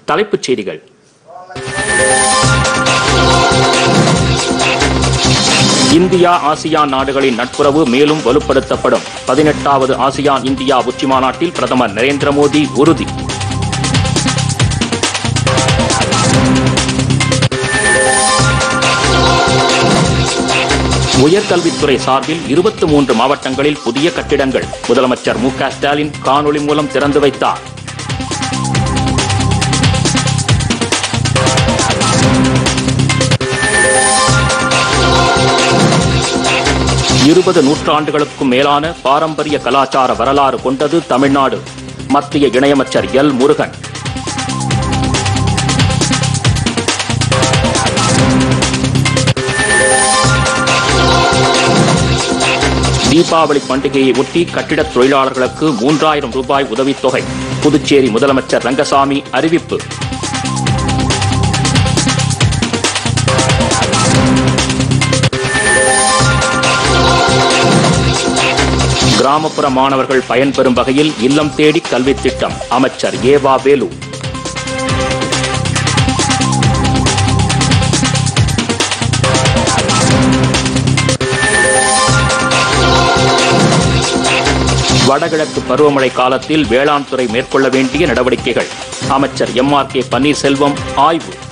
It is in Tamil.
தலைப்புச் செய்திகள் இந்தியா ஆசியான் நாடுகளின் நட்புறவு மேலும் வலுப்படுத்தப்படும் பதினெட்டாவது ஆசியான் இந்தியா உச்சிமாநாட்டில் பிரதமர் நரேந்திர மோடி உறுதி உயர்கல்வித்துறை சார்பில் இருபத்தி மூன்று மாவட்டங்களில் புதிய கட்டிடங்கள் முதலமைச்சர் மு க ஸ்டாலின் காணொலி மூலம் திறந்து வைத்தார் இருபது நூற்றாண்டுகளுக்கும் மேலான பாரம்பரிய கலாச்சார வரலாறு கொண்டது தமிழ்நாடு மத்திய இணையமைச்சர் எல் முருகன் தீபாவளி பண்டிகையை ஒட்டி கட்டிடத் தொழிலாளர்களுக்கு மூன்றாயிரம் ரூபாய் உதவித்தொகை புதுச்சேரி முதலமைச்சர் ரங்கசாமி அறிவிப்பு கிராமப்புற மாணவர்கள் பயன்பெறும் வகையில் இல்லம் தேடி கல்வி திட்டம் அமைச்சர் ஏவா வேலு வடகிழக்கு பருவமழை காலத்தில் வேளாண் துறை மேற்கொள்ள வேண்டிய நடவடிக்கைகள் அமைச்சர் எம் ஆர் கே பன்னீர்செல்வம் ஆய்வு